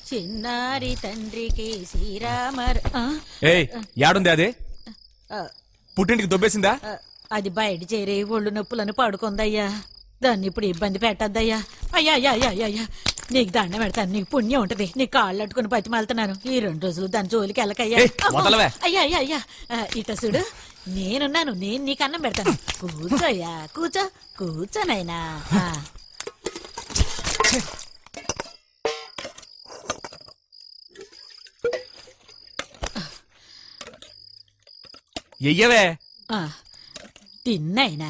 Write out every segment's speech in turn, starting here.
చిన్నారి తండ్రికి శ్రీరామర్ ఆ, ఏయ్ యాడుంది అదే ఆ, పుట్టింటికి దొబ్బేసిందా ఆ, అది బయట చేరి ఒళ్ళు నొప్పులను పడుకుందయ్యా దాన్ని ఇప్పుడు ఇబ్బంది పెట్టద్దయ్యా అయ్యా అయ్యా అయ్యా అయ్యా, అయ్యా నీకు దండం పెడతాను నీకు పుణ్యం ఉంటది నీ కాళ్ళు అట్టుకుని బతిమాలుతున్నాను ఈ రెండు రోజులు దాని జోలికి వెళ్ళకయ్యా ఏయ్, వదలవే. అయ్యా అయ్యా అయ్యా ఆ, ఇట చూడు నేనున్నాను నేను నీకు అన్నం పెడతాను కూర్చోయ్యా కూర్చో కూర్చోనైనా ఆ. ఎయ్యవే ఆ, తిన్నైనా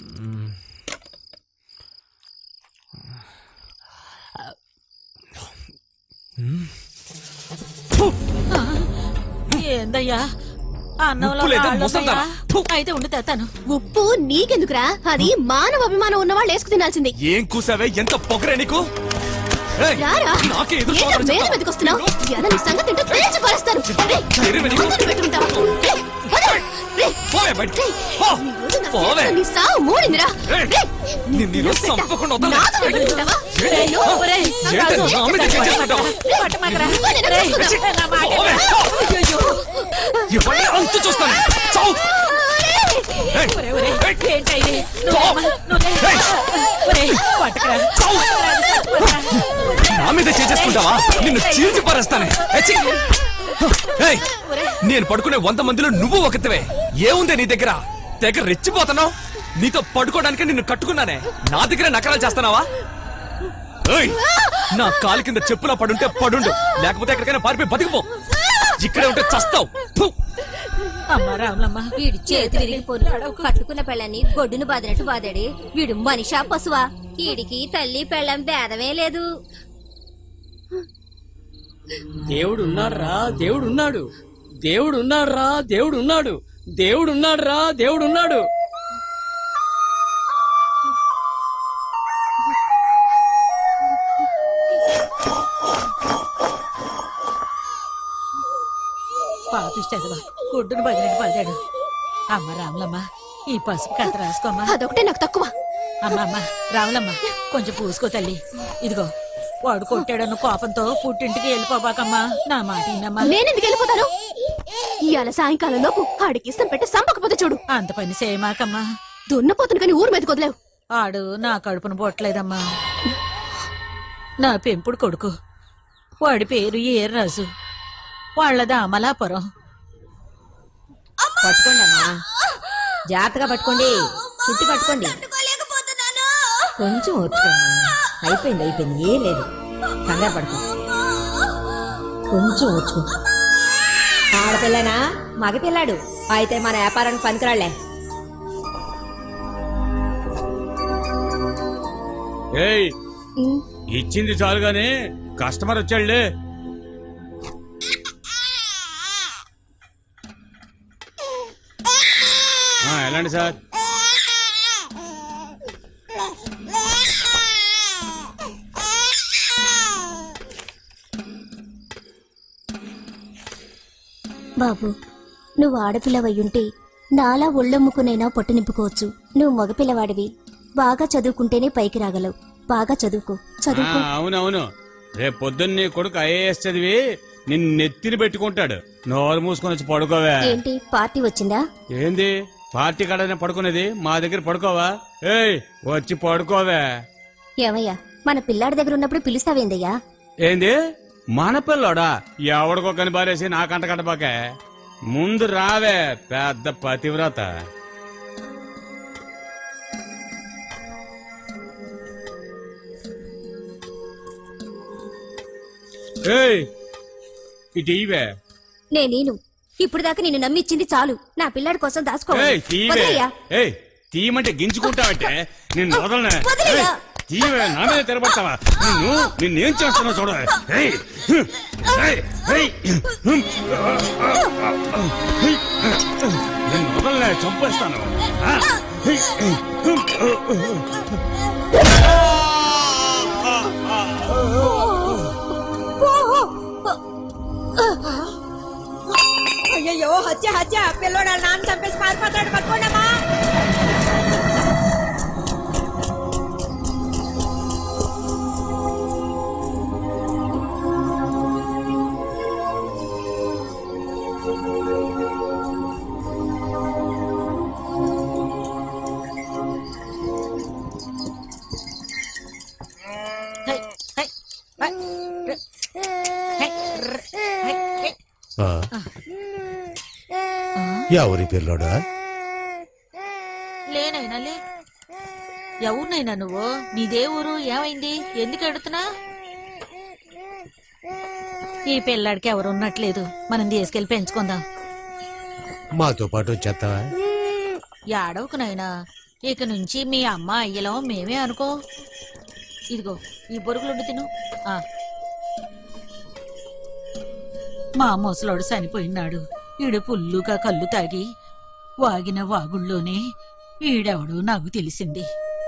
ఆ, ఏందయ్యా అన్నంలో ఉప్పు లేదా? రాళ్ళు ముసల్దానా? ఉన్నాయా? అయితే ఉండి తెస్తాను ఉప్పు నీకెందుకురా అది మానవ అభిమానం ఉన్నవాళ్ళు వేసుకు తినాల్సింది ఏం కూసావే ఎంత పొగరే నీకు ఏయ్, రారా నాకే ఎదురు ఏంట్రా సోదరుడు మేలు చెప్తావా? మీదకొస్తున్నావు ఎద నీ సంగతి ఏంటో తేల్చి పరుస్తాను రేయ్, ధైర్యం నీకు? ముందుకు పెట్టుకుంటావా? రేయ్, వదలు. రేయ్, పోవే బయటికి. పో. ఈ రోజు నా పోవే. చేతిలో నీ సావు మూడిందిరా రేయ్, రేయ్, నిన్ను ఈ రోజు పెట్ట. చంపకుండా వదలను. నాతో పెట్టుకుంటావా? ఏంటి? రేయ్, ఒరేయ్, ఏంటి? రాజు, నా మీద పట్టమాకరా. చేసుకుంటావా? పట్టమాకరా. ఇదిగో నేను రేయ్, చూసుకుంటా. నా మాట పోవే. వినరా? అయ్యయ్యో. ఇవన్నీ అంతు చూస్తాను చావు ఏయ్, ఒరేయ్, ఒరేయ్, ఏయ్, ఏంటయ్యి? చావు. నువ్వేమా? నువ్వే. ఏయ్. ఒరేయ్, పట్టకరా. చావు. పట్టకరా. నా మీద చేసుకుంటావా నిన్ను చీల్చి పారేస్తానే ఎచ్చి. ఏయ్, నేను పడుకునే వంద మందిలో నువ్వు ఒకతివే ఏముందే నీ దగ్గర దగ్గర రెచ్చిపోతున్నావు నీతో పడుకోవడానికి నిన్ను కట్టుకున్నానే నా దగ్గర నకరాలు చేస్తున్నావా ఏయ్, నా కాలు కింద చెప్పులా పడుంటే పడుండు లేకపోతే ఎక్కడికైనా పారిపోయి బతికిపో ఇక్కడే ఉంటే చస్తావు ఫు. అమ్మ రాములమ్మ వీడు చేతి విరిగిపోను కట్టుకున్న పెళ్ళని గొడ్డును బాదినట్టు బాదాడి వీడు మనిషా పశువా వీడికి తల్లి పెళ్ళం భేదమే లేదు దేవుడు ఉన్నాడురా దేవుడు ఉన్నాడు దేవుడు ఉన్నాడురా దేవుడు ఉన్నాడు దేవుడు ఉన్నాడురా దేవుడు ఉన్నాడు పాపిస్తాడు గుడ్డును బదిలింటి పడ్డాడు అమ్మ రాములమ్మ ఈ పసుపు కథ రాసుకోమ్మా అదొకటే నాకు తక్కువ అమ్మ అమ్మ రాములమ్మ కొంచెం పూసుకో తల్లి ఇదిగో వాడు కొట్టాడన్న కోపంతో పుట్టింటికి వెళ్ళిపోబాకమ్మా నా మాట వినమ్మా నేనెందుకు వెళ్ళిపోతాను ఇవాళ సాయంకాలం లోపు ఆడికి ఇష్టం పెట్టి సంపకపోతే చూడు అంత పని చేయమాకమ్మా దున్నపోతును కానీ ఊరు మీదకి వదిలేవు ఆడు నా కడుపును పొట్టలేదమ్మా నా పెంపుడు కొడుకు వాడి పేరు ఏర్రాజు వాళ్ళది అమలాపురం పట్టుకోండి అమ్మా జాగ్రత్తగా పట్టుకోండి చుట్టి పట్టుకోండి కొంచెం ఓర్చుకోండి అయిపోయింది అయిపోయింది ఏం లేదు కంగారు పడుకో కొంచెం ఓర్చుకో ఆడపిల్లనా మగపిల్లాడు అయితే మన వ్యాపారానికి పనికిరాళ్లే ఏయ్ ఇచ్చింది చాలుగానే కస్టమర్ వచ్చాడులే ఆ, ఎలాంటి సార్ బాబు నువ్వు ఆడపిల్లవయ్యుంటే నాలా ఒళ్ళమ్ముకునైనా పొట్ట నింపుకోవచ్చు నువ్వు మగపిల్లవాడివి బాగా చదువుకుంటేనే పైకి రాగలవు బాగా చదువుకో ఆ, చదువుకో అవునవును రేపు పొద్దున్న నీ కొడుకు ఐఏఎస్ చదివి నిన్ను నెత్తిని పెట్టుకుంటాడు నోరు మూసుకొని వచ్చి పడుకోవే ఏంటి పార్టీ వచ్చిందా ఏంది పార్టీ కాడనే పడుకునేది మా దగ్గర పడుకోవా ఏయ్ వచ్చి పడుకోవే ఏమయ్యా మన పిల్లాడి దగ్గర ఉన్నప్పుడు పిలుస్తావేందయ్యా ఏంది మన పిల్లోడా ఎవడికో కని బారేసి నా కంట కంటపాకే ముందు రావే పెద్ద పతివ్రత ఏయ్ ఇటు ఇవే నేనేను ఇప్పుడు దాకా నిన్ను నమ్మిచ్చింది చాలు నా పిల్లాడి కోసం దాచుకో ఏయ్ తీవే వదిలేయ్యా. ఏయ్ తీయమంటే గింజుకుంటావంటే నిన్ను వదలనే వదిలేయ్యా. ఏయ్, తీవే నా మీద తెరబడతావా నిన్ను నిన్నేం చేస్తున్నావు చూడ ఏయ్ ఏయ్, ఏయ్. నిన్ను వదలనే చంపేస్తాను ఆ? ఏయ్, అయ్యో హత్య హత్య పిల్లోడు నాన్న చంపేసి పారిపోతాడు పట్టుకోండమ్మా ఆ. ఎవరి పిల్లోడా లేనైనా లే ఎవరినైనా నువ్వు నీదే ఊరు ఏమైంది ఎందుకు ఎడుతున్నా ఈ పిల్లాడికి ఎవరు ఉన్నట్లేదు మనం తీసుకెళ్లి పెంచుకుందాం మాతో పాటు వచ్చేస్తావా ఏడవకు నాయనా ఇక నుంచి మీ అమ్మ అయ్యలం మేమే అనుకో ఇదిగో ఈ బొరుగులుండి తిను ఆ. మా ముసలోడు చనిపోయినాడు ఈడు పుల్లుగా కళ్ళు తాగి వాగిన వాగుల్లోనే ఈడెవడు నాకు తెలిసింది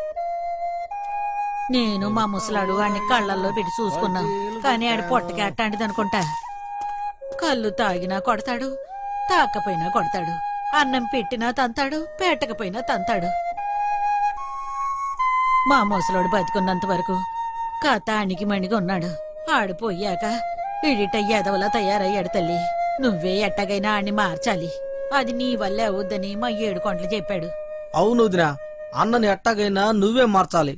నేను మా ముసలాడు వాడిని కళ్ళల్లో పెట్టి చూసుకున్నాం కానీ ఆడి పొట్టకి అట్టాంటిది అనుకుంటా కళ్ళు తాగినా కొడతాడు తాకపోయినా కొడతాడు అన్నం పెట్టినా తంతాడు పెట్టకపోయినా తంతాడు మా ముసలోడు బతికున్నంత వరకు కథ అణికి మణిగి ఉన్నాడు ఆడిపోయాక ఇడిట ఎదవలా తయారయ్యాడు తల్లి నువ్వే ఎట్టగైనా ఆడిని మార్చాలి అది నీ వల్లే అవుద్దని మా ఏడు కొంటలు చెప్పాడు అవును వదినా అన్నని ఎట్టాగైనా నువ్వే మార్చాలి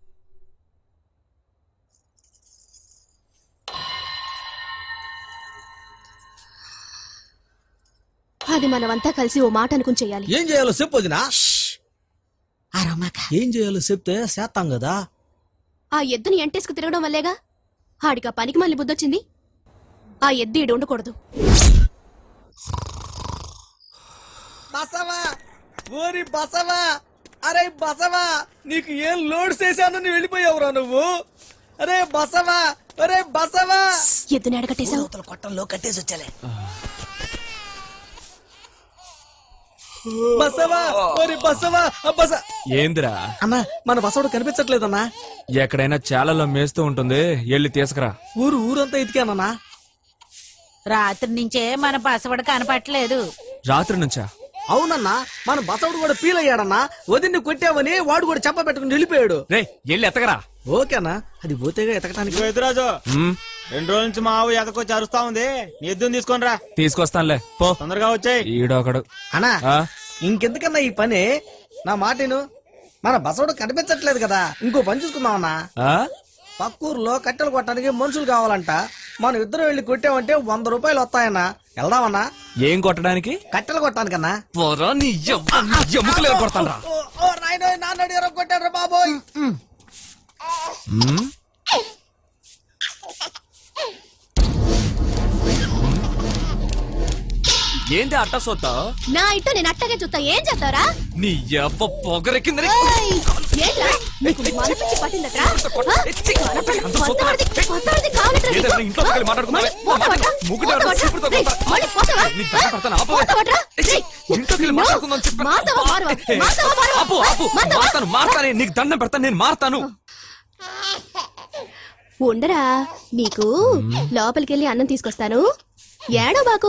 అది మనమంతా కలిసి ఓ మాట అనుకుని చెయ్యాలి ఏం చేయాలో చెప్పు వదినా అరమాక ఏం చేయాలో చెప్తే చేస్తాం కదా ఆ ఎద్దుని ఎంటేసుకు తిరగడం వల్లేగా ఆడికి ఆ పనికి మళ్ళీ బుద్ధొచ్చింది ఆ ఎద్దు ఈడు ఉండకూడదు బసవా ఓరి బసవా అరే బసవా నీకు ఏం లోడ్ చేశానని వెళ్ళిపోయావురా నువ్వు అరే బసవా అరే బసవా ఎద్దుని అడగట్టేశావు అవతల కొట్టంలో కట్టేసి వచ్చాలే బసవా ఓరి బసవా ఆ బస ఏందిరా అన్నా మన బసవడు కనిపించట్లేదన్నా ఎక్కడైనా చాలలో మేస్తూ ఉంటుంది వెళ్ళి తీసుకురా ఊరు ఊరంతా ఎతికానన్నా రాత్రి నుంచే మన బసవడు కనపట్లేదు రాత్రి నుంచా అవునన్నా మన బసవడు కూడా ఫీల్ అయ్యాడన్నా వదిన్ని కొట్టావని వాడు కూడా చెప్ప పెట్టుకుని వెళ్ళిపోయాడు రే వెళ్ళి ఎత్తకరా ఓకేనా అది పోతేగా ఎతకటానికి ఎదురాజు ఉమ్, రెండు రోజుల నుంచి మా ఆవు ఎదకొచ్చి అరుస్తా ఉంది నీ ఎద్దుని తీసుకొని రా తీసుకొస్తానులే పో తొందరగా వచ్చాయి ఈడొకడు అన్నా ఆ? ఇంకెందుకన్నా ఈ పని నా మాటను మన బసవడు కనిపించట్లేదు కదా ఇంకో పని చూసుకుందామన్నా ఆ? పక్కూరులో కట్టెలు కొట్టడానికి మనుషులు కావాలంట మనం ఇద్దరు వెళ్ళి కొట్టామంటే వంద రూపాయలు వస్తాయన్నా వెళ్దామన్నా ఏం కొట్టడానికి కట్టెలు కొట్టానికన్నా పోరా నీ ఎవ్వ- నీ ఎముకలు కొడతాను ఓ, ఓ నాయనో నాన్నడు ఎవరో కొట్టాడు బాబోయ్ ఏంది అట్ట సొత్తా నా ఇట్టు నేను అట్టగే చూస్తా ఏం చేస్తారా నీ ఎవ్వ పొగరెక్కిందని ఏంట్రా నీకు మనపిచ్చి పట్టిందట్రా ఆ? కొత్తవాడిది కొత్తవాడిది కావాలట్రా నీకు? ఏదైనా ఇంట్లో పక్కన మాట్లాడుకుందామే. మళ్ళీ పోతావట్రా? ముగ్గురు ఎవరో పోతావట్రా? చీపురుతో రేయ్, కొడతారు. మళ్ళీ పోతావా? నీ దండం పెడతాను, ఆపు. పోతావట్రా? రేయ్, ఇంట్లోకి వెళ్ళి మాట్లాడుకుందాం చెప్పాను. మారుతావా, మారవా? ఏ, మారుతావా, మారవా? ఆపు, ఆపు. మారుతావా? మారుతాను మారుతానే నీకు దండం పెడతాను నేను మారుతాను ఉండరా నీకు లోపలికెళ్ళి అన్నం తీసుకొస్తాను ఏడో బాకు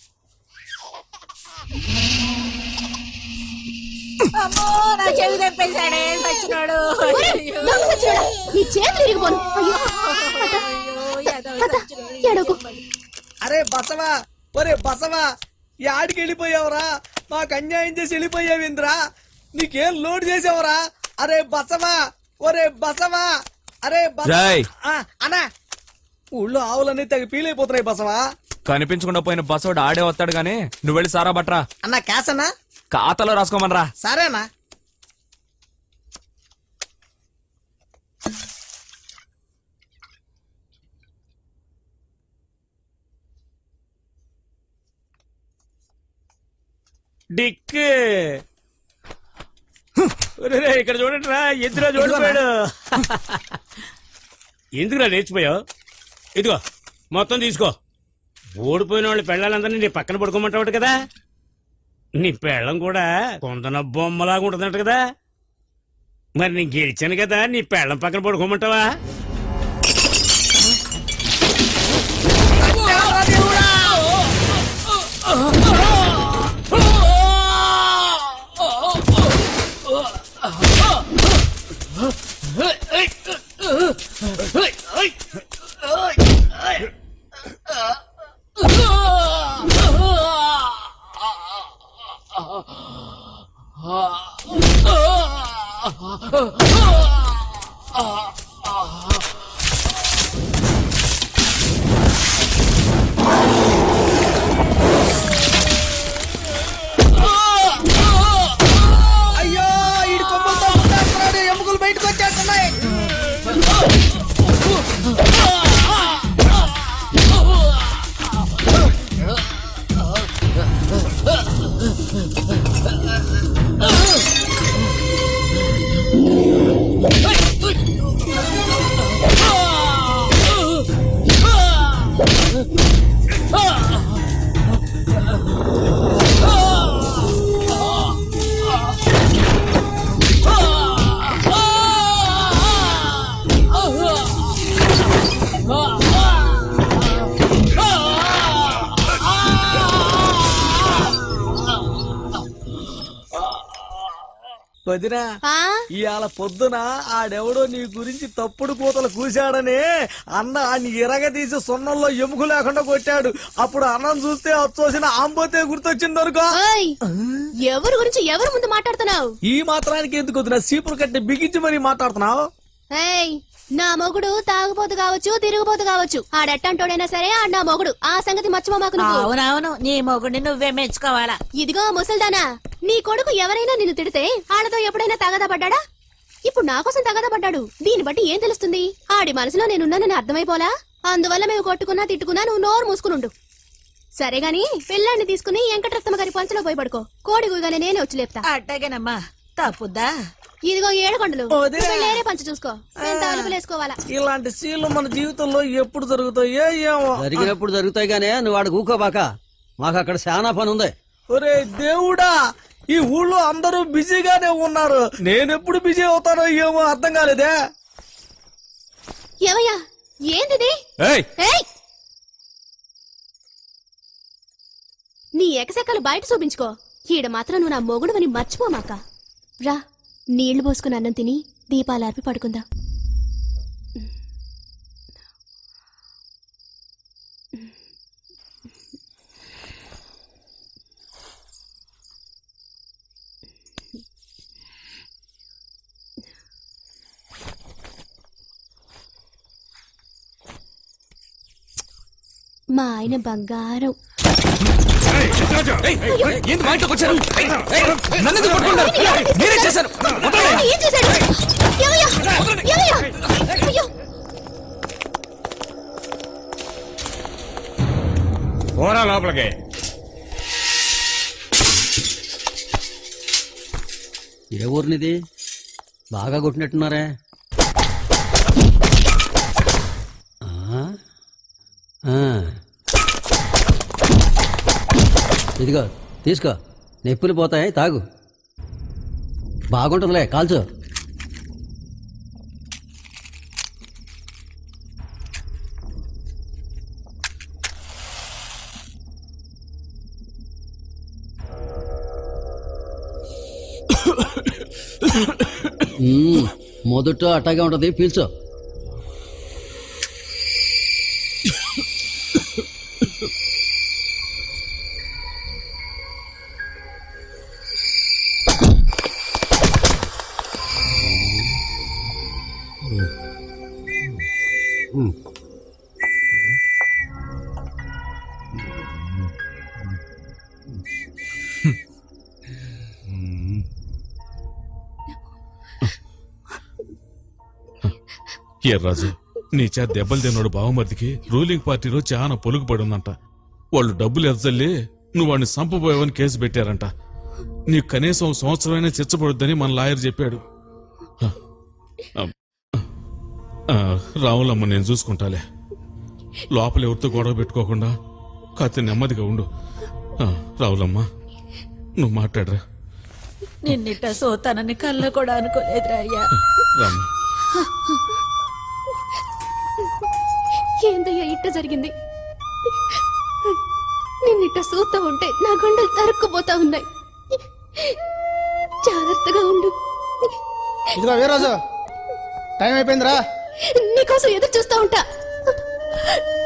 అమ్మో నా చెవి తెప్పేశాడే సచ్చినాడు దొంగ సచ్చినోడా, నీ చేతులు ఇరిగిపోను అయ్యో అత్త, అత్త, ఏడవకు అరే బసవా ఒరే బసవా యాడికి వెళ్ళిపోయావురా మాకు అన్యాయం చేసి వెళ్ళిపోయావింద్రా నీకేం లోడ్ చేసావురా అరే బసవా ఒరే బసవా అరే బస- రాయ్ ఆ, అన్నా ఊళ్ళో ఆవులన్నీ తెగ పీలైపోతున్నాయి బసవా కనిపించకుండా పోయిన బస్సోడు ఆడే వస్తాడు గానీ నువ్వు వెళ్ళి సారా బట్రా అన్నా క్యాష్ అన్నా ఖాతాలో రాసుకోమనరా సరేనా డిక్ ఒరేయ్, ఇక్కడ చూడండి రా ఎద్దురా చూడిపోయాడు ఎందుకురా లేచిపోయావు ఇదిగో మొత్తం తీసుకో ఓడిపోయిన వాళ్ళు పెళ్ళాలందరినీ నీ పక్కన పడుకోమంటావు కదా నీ పెళ్ళం కూడా కొందన బొమ్మలాగా ఉంటుందంట కదా మరి నేను గెలిచాను కదా నీ పెళ్ళం పక్కన పడుకోమంటావా వదినా ఆ ఇవాళ పొద్దున ఆడెవడో నీ గురించి తప్పుడు కూతలు కూశాడని అన్న ఆయన ఇరగ తీసి సున్నంలో ఎముక లేకుండా కొట్టాడు అప్పుడు అన్నం చూస్తే వచ్చోసిన ఆంబోతే గుర్తొచ్చింది అనుకో ఓయ్ ఎవరి గురించి ఎవరి ముందు మాట్లాడుతున్నావు ఈ మాత్రానికి ఎందుకు వదినా సీపురు కట్టి బిగించి మరీ మాట్లాడుతున్నావు ఏయ్ నా మొగుడు తాగుబోతు కావచ్చు తిరుగుబోతు కావచ్చు ఆడెట్టంటోడైనా సరే ఆడు నా మొగుడు ఆ సంగతి మర్చిపోమాకు నువ్వు అవునవును నీ మొగుడిని నువ్వే మెచ్చుకోవాలా ఇదిగో ముసల్దానా నీ కొడుకు ఎవరైనా నిన్ను తిడితే ఆడతో ఎప్పుడైనా తగదా పడ్డాడా ఇప్పుడు నా కోసం తగదా పడ్డాడు దీన్ని బట్టి ఏం తెలుస్తుంది ఆడి మనసులో నేనున్నానని అర్థమైపోలా అందువల్ల మేము కొట్టుకున్నా తిట్టుకున్నా నువ్వు నోరు మూసుకునుండు సరే గాని పిల్లాన్ని తీసుకుని వెంకటరత్నమ్మ గారి పంచలో పోయి పడుకో కోడి గుయగానే నేనే వచ్చి లేపుతా అట్టగేనమ్మా తప్పుద్దా ఇదిగో ఏడుకొండలు వదినా. నువ్వు వేరే పంచ చూసుకో నేను తలుపులు వేసుకోవాలా ఇలాంటి సీన్లు మన జీవితంలో ఎప్పుడు జరుగుతాయో ఏమో జరిగినప్పుడు జరుగుతాయి గానే నువ్వు వాడు కూకోబాక మాకు అక్కడ చాలా పని ఉంది ఒరే దేవుడా ఈ ఊళ్ళో అందరూ బిజీగానే ఉన్నారు నేనెప్పుడు బిజీ అవుతానో ఏమో అర్థం కాలేదే ఏవయ్యా ఏందిది ఏయ్ ఏయ్ నీ ఎకసెక్కలు బయట చూపించుకో ఈడ మాత్రం నువ్వు నా మొగుడువని మర్చిపోమాక రా నీళ్లు పోసుకుని అన్నం తిని దీపాలార్పి పడుకుందాం మా ఆయన బంగారం ఏయ్, ఏంది మా ఇంట్లోకి వచ్చారు ఏయ్, ఏయ్, నన్ను ఎందుకు పట్టుకుంటారు నేనే చేశాను వదలండి. ఆయన ఏం చేశాడు ఏవయ్యా? ఏవయ్యా? అయ్యో పోరా లోపలికి ఏ ఊరినిది బాగా కొట్టినట్టున్నారే ఆ? ఆ. ఇదిగో తీసుకో నొప్పులు పోతాయి తాగు బాగుంటుందిలే కాల్చు మ్మ్. మొదట అట్టాగే ఉంటది పీల్చు ఏ రాజు నీ చే దెబ్బలు తిన్నాడు బావమరిదికి రూలింగ్ పార్టీలో చాలా పొలుగుపడి ఉందంట వాళ్ళు డబ్బులు ఎదజల్లి నువ్వు వాడిని సంపబోయావని కేసు పెట్టారంట నీకు కనీసం సంవత్సరమైనా చిచ్చబడుద్దని మన లాయర్ చెప్పాడు ఆ, ఆ, ఆ, రావులమ్మ నేను చూసుకుంటాలే లోపల ఎవరితో గొడవ పెట్టుకోకుండా కాస్త నెమ్మదిగా ఉండు ఆ, రావులమ్మ నువ్వు మాట్లాడరా నిన్నిట్ట సోతానని కళ్ళ కూడా అనుకోలేదురా అయ్యా రామ్మ ఏందయ్యా ఇట్ట జరిగింది నిన్నిట్ట సూతా ఉంటే నా గుండెలు తరుక్కుపోతా ఉన్నాయి జాగ్రత్తగా ఉండు ఇదిగో వీరాజు టైం అయిపోయిందిరా నీకోసం ఎదురు చూస్తా ఉంటా